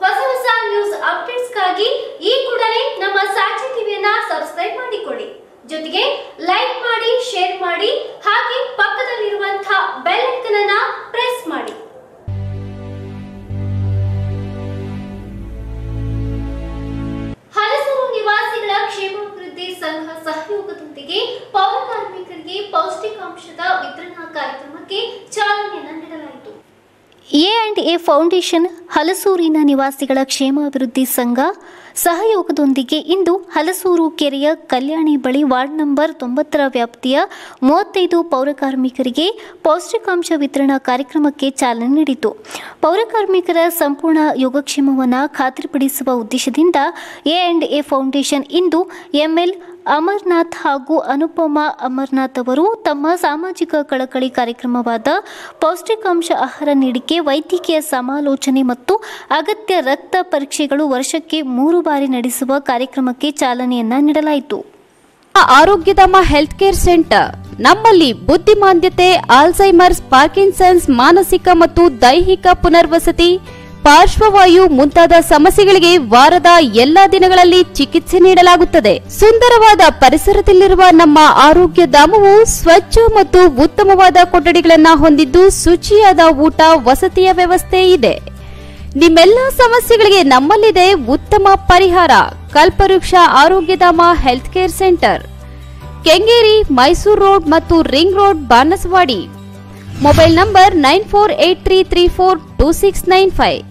ಹೊಸ ಹೊಸ ನ್ಯೂಸ್ ಅಪ್ಡೇಟ್ಸ್ಗಾಗಿ ಈ ಕೂಡಲೇ ನಮ್ಮ ಸಾಕ್ಷಿ ಟಿವಿಯನ್ನ ಸಬ್ಸ್ಕ್ರೈಬ್ ಮಾಡಿಕೊಳ್ಳಿ ಜೊತೆಗೆ ಲೈಕ್ ಮಾಡಿ ಶೇರ್ ಮಾಡಿ ಹಾಗೆ ಪಕ್ಕದಲ್ಲಿರುವಂತಹ ಬೆಲ್ ಐಕನ್ ಅನ್ನ ಪ್ರೆಸ್ ಮಾಡಿ ಹಲಸೂರು ನಿವಾಸಿಗಳ ಕ್ಷೇಮಾಭಿವೃದ್ಧಿ ಸಂಘ ಸಹಯೋಗದೊಂದಿಗೆ ಪೌರ ಕಾರ್ಮಿಕರಿಗೆ ಪೌಷ್ಟಿಕಾಂಶದ ವಿತರಣಾ ಕಾರ್ಯಕ್ರಮಕ್ಕೆ ಚಾಲನೆಯನ್ನು ನೀಡಲಾಯಿತು ಎ ಆ್ಯಂಡ್ ಎ ಫೌಂಡೇಶನ್ ಹಲಸೂರಿನ ನಿವಾಸಿಗಳ ಕ್ಷೇಮಾಭಿವೃದ್ಧಿ ಸಂಘ ಸಹಯೋಗದೊಂದಿಗೆ ಇಂದು ಹಲಸೂರು ಕೆರೆಯ ಕಲ್ಯಾಣಿ ಬಳಿ ವಾರ್ಡ್ ನಂಬರ್ ತೊಂಬತ್ತರ ವ್ಯಾಪ್ತಿಯ ಮೂವತ್ತೈದು ಪೌರಕಾರ್ಮಿಕರಿಗೆ ಪೌಷ್ಟಿಕಾಂಶ ವಿತರಣಾ ಕಾರ್ಯಕ್ರಮಕ್ಕೆ ಚಾಲನೆ ನೀಡಿತು ಪೌರಕಾರ್ಮಿಕರ ಸಂಪೂರ್ಣ ಯೋಗಕ್ಷೇಮವನ್ನು ಖಾತ್ರಿಪಡಿಸುವ ಉದ್ದೇಶದಿಂದ ಎ ಆ್ಯಂಡ್ ಎ ಫೌಂಡೇಶನ್ ಇಂದು ಎಂಎಲ್ ಅಮರ್ನಾಥ್ ಹಾಗೂ ಅನುಪಮಾ ಅಮರ್ನಾಥ್ ಅವರು ತಮ್ಮ ಸಾಮಾಜಿಕ ಕಳಕಳಿ ಕಾರ್ಯಕ್ರಮವಾದ ಪೌಷ್ಟಿಕಾಂಶ ಆಹಾರ ನೀಡಿಕೆ ವೈದ್ಯಕೀಯ ಸಮಾಲೋಚನೆ ಮತ್ತು ಅಗತ್ಯ ರಕ್ತ ಪರೀಕ್ಷೆಗಳು ವರ್ಷಕ್ಕೆ ಮೂರು ಬಾರಿ ನಡೆಸುವ ಕಾರ್ಯಕ್ರಮಕ್ಕೆ ಚಾಲನೆಯನ್ನ ನೀಡಲಾಯಿತು ಆರೋಗ್ಯಧಾಮ ಹೆಲ್ತ್ ಕೇರ್ ಸೆಂಟರ್ ನಮ್ಮಲ್ಲಿ ಬುದ್ಧಿಮಾಂದ್ಯತೆ ಆಲ್ಝೈಮರ್ಸ್ ಪಾರ್ಕಿನ್ಸನ್ಸ್ ಮಾನಸಿಕ ಮತ್ತು ದೈಹಿಕ ಪುನರ್ವಸತಿ ಪಾರ್ಶ್ವವಾಯು ಮುಂತಾದ ಸಮಸ್ಯೆಗಳಿಗೆ ವಾರದ ಎಲ್ಲಾ ದಿನಗಳಲ್ಲಿ ಚಿಕಿತ್ಸೆ ನೀಡಲಾಗುತ್ತದೆ ಸುಂದರವಾದ ಪರಿಸರದಲ್ಲಿರುವ ನಮ್ಮ ಆರೋಗ್ಯ ಧಾಮವು ಸ್ವಚ್ಛ ಮತ್ತು ಉತ್ತಮವಾದ ಕೊಠಡಿಗಳನ್ನು ಹೊಂದಿದ್ದು ಶುಚಿಯಾದ ಊಟ ವಸತಿಯ ವ್ಯವಸ್ಥೆ ಇದೆ ನಿಮ್ಮೆಲ್ಲ ಸಮಸ್ಯೆಗಳಿಗೆ ನಮ್ಮಲ್ಲಿದೆ ಉತ್ತಮ ಪರಿಹಾರ Kalpavriksha Arogyadhama health care centre Kengeri Mysuru road ಮತ್ತು ring road Banasavadi mobile number nine four eight three three four two six nine five